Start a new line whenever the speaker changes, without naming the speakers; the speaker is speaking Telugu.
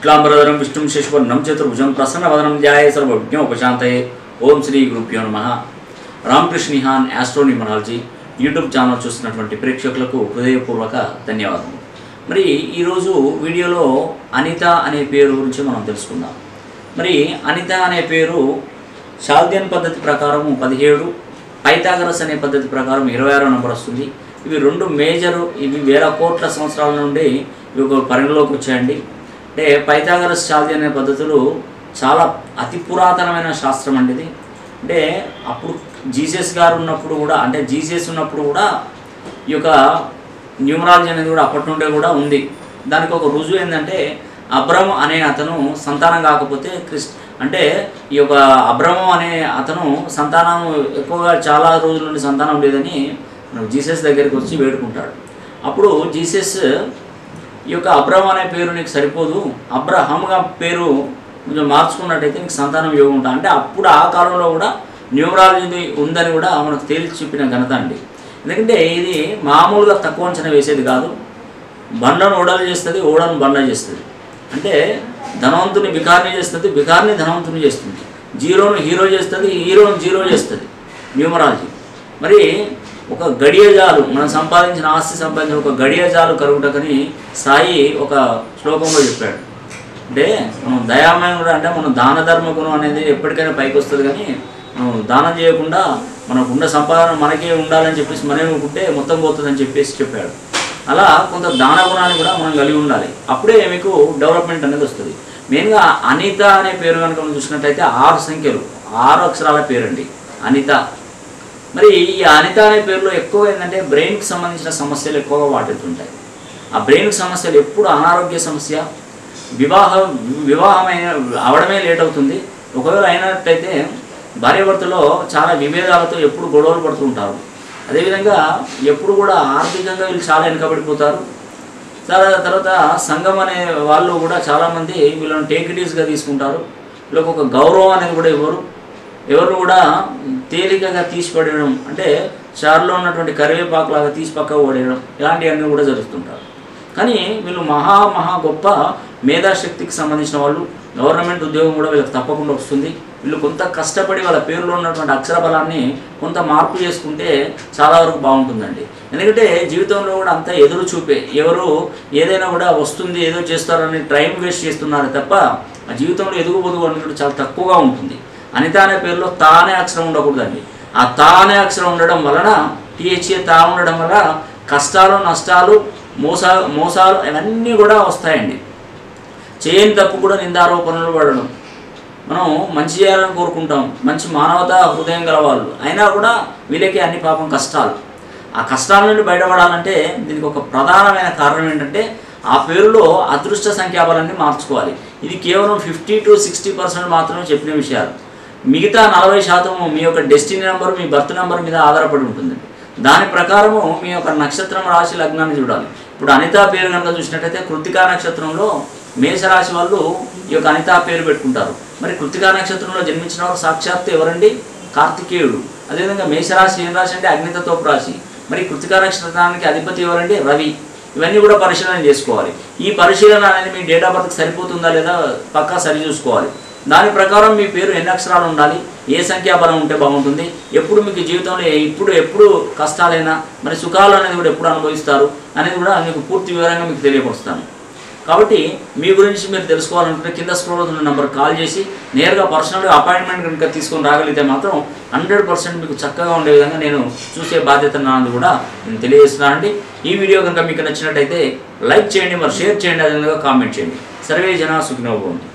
శుక్లాంబరధరం విష్ణుం శశివర్ణం చతుర్భుజం ప్రసన్నవదనం ధ్యాయ సర్వజ్ఞోపశాంతయే ఓం శ్రీ గురుభ్యో నమ Ramakrishna Nihan astro numerology YouTube channel చూస్తున్నటువంటి ప్రేక్షకులకు హృదయపూర్వక ధన్యవాదములు మరి ఈరోజు వీడియోలో అనిత అనే పేరు గురించి మనం తెలుసుకుందాం మరి అనిత అనే పేరు శాల్దియన్ పద్ధతి ప్రకారం పదిహేడు పైథాగరస్ అనే పద్ధతి ప్రకారం ఇరవై ఆరో నెంబర్ వస్తుంది ఇవి రెండు మేజర్ ఇవి వేల కోట్ల సంవత్సరాల నుండి ఇవి ఒక పరిగణలోకి వచ్చాయండి అంటే పైథాగరస్ శాల్దియన్ అనే పద్ధతులు చాలా అతి పురాతనమైన శాస్త్రం అండి ఇది అంటే అప్పుడు జీసస్ గారు ఉన్నప్పుడు కూడా అంటే జీసస్ ఉన్నప్పుడు కూడా ఈ యొక్క న్యూమరాలజీ అనేది కూడా అప్పటి నుండే కూడా ఉంది దానికి ఒక రుజువు ఏంటంటే అబ్రమ్ అనే అతను సంతానం కాకపోతే క్రిస్ అంటే ఈ యొక్క అబ్రహం అనే అతను సంతానం ఎక్కువగా చాలా రోజుల నుండి సంతానం లేదని మనకు జీసస్ దగ్గరికి వచ్చి వేడుకుంటాడు అప్పుడు జీసస్ ఈ యొక్క అబ్రహం అనే పేరు నీకు సరిపోదు అబ్రహంగా పేరు కొంచెం మార్చుకున్నట్టయితే నీకు సంతానం యోగం ఉంటా అంటే అప్పుడు ఆ కాలంలో కూడా న్యూమరాలజీ ఉందని కూడా మనకు తేల్చి చెప్పిన ఘనత అండి ఎందుకంటే ఇది మామూలుగా తక్కువ అంచనా వేసేది కాదు బండను ఓడలు చేస్తుంది ఓడను బండ చేస్తుంది అంటే ధనవంతుని బికార్ని చేస్తుంది బికార్ని ధనవంతుని చేస్తుంది జీరోను హీరో చేస్తుంది హీరోను జీరో చేస్తుంది న్యూమరాలజీ మరి ఒక గడియజాలు మనం సంపాదించిన ఆస్తి సంపాదించిన ఒక గడియజాలు కరుగుటకని సాయి ఒక శ్లోకంలో చెప్పాడు అంటే మనం దయామయం కూడా అంటే మనం దాన ధర్మ గుణం అనేది ఎప్పటికైనా పైకి వస్తుంది కానీ మనం దానం చేయకుండా మనకున్న సంపాదన మనకే ఉండాలని చెప్పేసి మనమే అనుకుంటే మొత్తం పోతుందని చెప్పేసి చెప్పాడు అలా కొంత దాన గుణాన్ని కూడా మనం కలిగి ఉండాలి అప్పుడే మీకు డెవలప్మెంట్ అనేది వస్తుంది మెయిన్గా అనిత అనే పేరు కనుక మనం చూసినట్టయితే ఆరు సంఖ్యలు ఆరు అక్షరాల పేరండి అనిత మరి ఈ అనిత అనే పేరులో ఎక్కువ ఏంటంటే బ్రెయిన్కి సంబంధించిన సమస్యలు ఎక్కువగా వాటిల్తుంటాయి ఆ బ్రెయిన్కి సమస్యలు ఎప్పుడు అనారోగ్య సమస్య వివాహం వివాహమైన అవడమే లేట్ అవుతుంది ఒకవేళ అయినట్టయితే భార్యాభర్తలో చాలా విభేదాలతో ఎప్పుడు గొడవలు పడుతూ ఉంటారు అదేవిధంగా ఎప్పుడు కూడా ఆర్థికంగా వీళ్ళు చాలా వెనుకబడిపోతారు చాలా తర్వాత సంఘం అనే వాళ్ళు కూడా చాలామంది వీళ్ళని టేక్ ఇట్ ఈస్గా తీసుకుంటారు వీళ్ళకి ఒక గౌరవం అనేది కూడా ఇవ్వరు ఎవరు కూడా తేలికగా తీసి పడేయడం అంటే చారులో ఉన్నటువంటి కరివేపాకు లాగా తీసి పక్కకు పడేయడం ఇలాంటివన్నీ కూడా జరుగుతుంటారు కానీ వీళ్ళు మహా మహా గొప్ప మేధాశక్తికి సంబంధించిన వాళ్ళు గవర్నమెంట్ ఉద్యోగం కూడా వీళ్ళకి తప్పకుండా వస్తుంది వీళ్ళు కొంత కష్టపడి వాళ్ళ పేరులో ఉన్నటువంటి అక్షర బలాన్ని కొంత మార్పు చేసుకుంటే చాలా వరకు బాగుంటుందండి ఎందుకంటే జీవితంలో కూడా అంతా ఎదురు చూపే ఎవరు ఏదైనా కూడా వస్తుంది ఏదో చేస్తారని టైం వేస్ట్ చేస్తున్నారు తప్ప ఆ జీవితంలో ఎదుగు పొదుగు అనేది కూడా చాలా తక్కువగా ఉంటుంది అనిత అనే పేరులో తా అనే అక్షరం ఉండకూడదండి ఆ తా అనే అక్షరం ఉండడం వలన టీహెచ్ఏ తా ఉండడం వల్ల కష్టాలు నష్టాలు మోసా మోసాలు ఇవన్నీ కూడా వస్తాయండి చేయని తప్పు కూడా నిందారోపణలు పడడం మనం మంచి చేయాలని కోరుకుంటాం మంచి మానవత హృదయం గల వాళ్ళు అయినా కూడా వీళ్ళకి అన్ని పాపం కష్టాలు ఆ కష్టాల నుండి బయటపడాలంటే దీనికి ఒక ప్రధానమైన కారణం ఏంటంటే ఆ పేరులో అదృష్ట సంఖ్యాబలాన్ని మార్చుకోవాలి ఇది కేవలం ఫిఫ్టీ టు సిక్స్టీ పర్సెంట్ మాత్రమే చెప్పిన విషయాలు మిగతా నలభై శాతం మీ యొక్క డెస్టినీ నెంబర్ మీ బర్త్ నెంబర్ మీద ఆధారపడి ఉంటుందండి దాని ప్రకారము మీ యొక్క నక్షత్రం రాశి లగ్నాన్ని చూడాలి ఇప్పుడు అనిత పేరు కనుక చూసినట్టయితే కృతికా నక్షత్రంలో మేషరాశి వాళ్ళు ఈ యొక్క అనిత పేరు పెట్టుకుంటారు మరి కృతికా నక్షత్రంలో జన్మించిన వారు సాక్షాత్తు ఎవరండి కార్తికేయుడు అదేవిధంగా మేషరాశి ఏం రాశి అంటే అగ్నితత్వపు రాశి మరి కృతికా నక్షత్రానికి అధిపతి ఎవరండి రవి ఇవన్నీ కూడా పరిశీలన చేసుకోవాలి ఈ పరిశీలన అనేది మీ డేట్ ఆఫ్ బర్త్కి సరిపోతుందా లేదా పక్కా సరి చూసుకోవాలి దాని ప్రకారం మీ పేరు ఎన్ని అక్షరాలు ఉండాలి ఏ సంఖ్యాబలం ఉంటే బాగుంటుంది ఎప్పుడు మీకు జీవితంలో ఇప్పుడు ఎప్పుడు కష్టాలైనా మరి సుఖాలు అనేది కూడా ఎప్పుడు అనుభవిస్తారు అనేది కూడా మీకు పూర్తి వివరంగా మీకు తెలియపరుస్తాను కాబట్టి మీ గురించి మీరు తెలుసుకోవాలనుకుంటే కింద స్క్రోల్ అవుతున్న నెంబర్ కాల్ చేసి నేరుగా పర్సనల్గా అపాయింట్మెంట్ కనుక తీసుకొని రాగలిగితే మాత్రం హండ్రెడ్ పర్సెంట్ మీకు చక్కగా ఉండే విధంగా నేను చూసే బాధ్యత నాది కూడా నేను తెలియజేస్తున్నానండి ఈ వీడియో కనుక మీకు నచ్చినట్టయితే లైక్ చేయండి మరి షేర్ చేయండి అదేవిధంగా కామెంట్ చేయండి సర్వే జన సుఖినోభవంతు